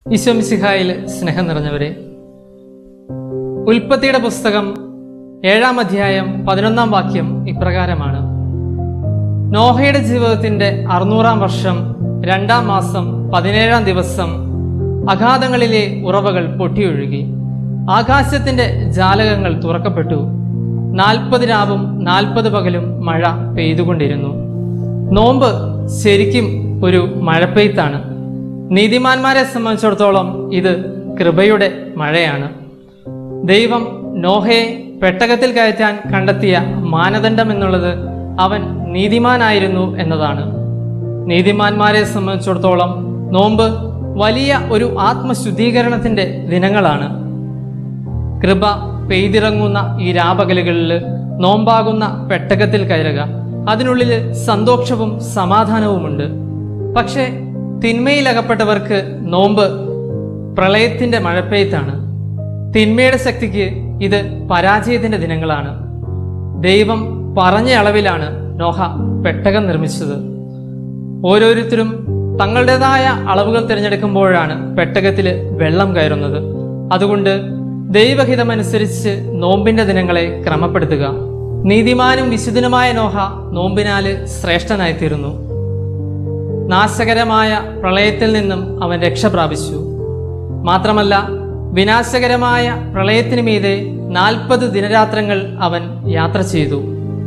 ഈശോമിസിഹായിൽ സ്നേഹം നിറഞ്ഞവരെ ഉൽപ്പത്തിയുടെ പുസ്തകം ഏഴാം അധ്യായം പതിനൊന്നാം വാക്യം ഇപ്രകാരമാണ് നോഹയുടെ ജീവിതത്തിന്റെ അറുന്നൂറാം വർഷം രണ്ടാം മാസം പതിനേഴാം ദിവസം അഗാധങ്ങളിലെ ഉറവകൾ പൊട്ടിയൊഴുകി ആകാശത്തിന്റെ ജാലകങ്ങൾ തുറക്കപ്പെട്ടു നാൽപ്പത് രാവും നാൽപ്പത് പകലും മഴ പെയ്തുകൊണ്ടിരുന്നു നോമ്പ് ശരിക്കും ഒരു മഴപ്പെയ്ത്താണ് നീതിമാന്മാരെ സംബന്ധിച്ചിടത്തോളം ഇത് കൃപയുടെ മഴയാണ് ദൈവം നോഹയെ പെട്ടകത്തിൽ കയറ്റാൻ കണ്ടെത്തിയ മാനദണ്ഡം എന്നുള്ളത് അവൻ നീതിമാനായിരുന്നു എന്നതാണ് നീതിമാന്മാരെ സംബന്ധിച്ചിടത്തോളം നോമ്പ് വലിയ ഒരു ആത്മശുദ്ധീകരണത്തിന്റെ ദിനങ്ങളാണ് കൃപ പെയ്തിറങ്ങുന്ന ഈ രാപകലുകളിൽ നോമ്പാകുന്ന പെട്ടകത്തിൽ കയറുക അതിനുള്ളിൽ സന്തോഷവും സമാധാനവുമുണ്ട് പക്ഷേ തിന്മയിലകപ്പെട്ടവർക്ക് നോമ്പ് പ്രളയത്തിന്റെ മഴപ്പെയ്ത്താണ് തിന്മയുടെ ശക്തിക്ക് ഇത് പരാജയത്തിന്റെ ദിനങ്ങളാണ് ദൈവം പറഞ്ഞ അളവിലാണ് നോഹ പെട്ടകം നിർമ്മിച്ചത് ഓരോരുത്തരും തങ്ങളുടേതായ അളവുകൾ തിരഞ്ഞെടുക്കുമ്പോഴാണ് പെട്ടകത്തിൽ വെള്ളം കയറുന്നത് അതുകൊണ്ട് ദൈവഹിതമനുസരിച്ച് നോമ്പിന്റെ ദിനങ്ങളെ ക്രമപ്പെടുത്തുക നീതിമാനും വിശുദ്ധനുമായ നോഹ നോമ്പിനാല് ശ്രേഷ്ഠനായിത്തീരുന്നു നാശകരമായ പ്രളയത്തിൽ നിന്നും അവൻ രക്ഷ പ്രാപിച്ചു മാത്രമല്ല വിനാശകരമായ പ്രളയത്തിനു മീതെ നാൽപ്പത് ദിനരാത്രങ്ങൾ അവൻ യാത്ര ചെയ്തു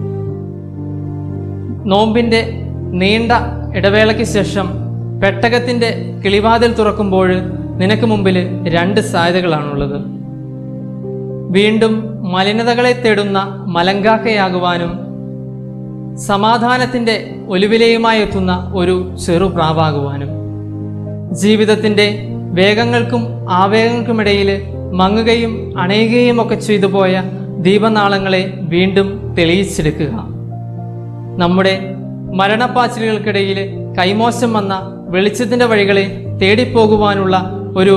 നോമ്പിന്റെ നീണ്ട ഇടവേളയ്ക്ക് ശേഷം പെട്ടകത്തിന്റെ കിളിവാതിൽ തുറക്കുമ്പോൾ നിനക്ക് മുമ്പിൽ രണ്ട് സാധ്യതകളാണുള്ളത് വീണ്ടും മലിനതകളെ തേടുന്ന മലങ്കാക്കയാകുവാനും സമാധാനത്തിന്റെ ഒലിവിലയുമായി എത്തുന്ന ഒരു ചെറുപ്രാവാകുവാനും ജീവിതത്തിന്റെ വേഗങ്ങൾക്കും ആവേഗങ്ങൾക്കുമിടയിൽ മങ്ങുകയും അണയുകയും ഒക്കെ ചെയ്തു പോയ ദീപനാളങ്ങളെ വീണ്ടും തെളിയിച്ചെടുക്കുക നമ്മുടെ മരണപ്പാച്ചിലുകൾക്കിടയിൽ കൈമോശം വന്ന വെളിച്ചത്തിന്റെ വഴികളെ തേടിപ്പോകുവാനുള്ള ഒരു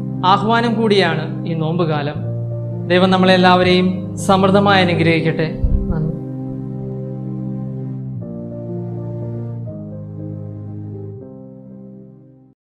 ആഹ്വാനം കൂടിയാണ് ഈ നോമ്പുകാലം ദൈവം നമ്മളെല്ലാവരെയും സമൃദ്ധമായി അനുഗ്രഹിക്കട്ടെ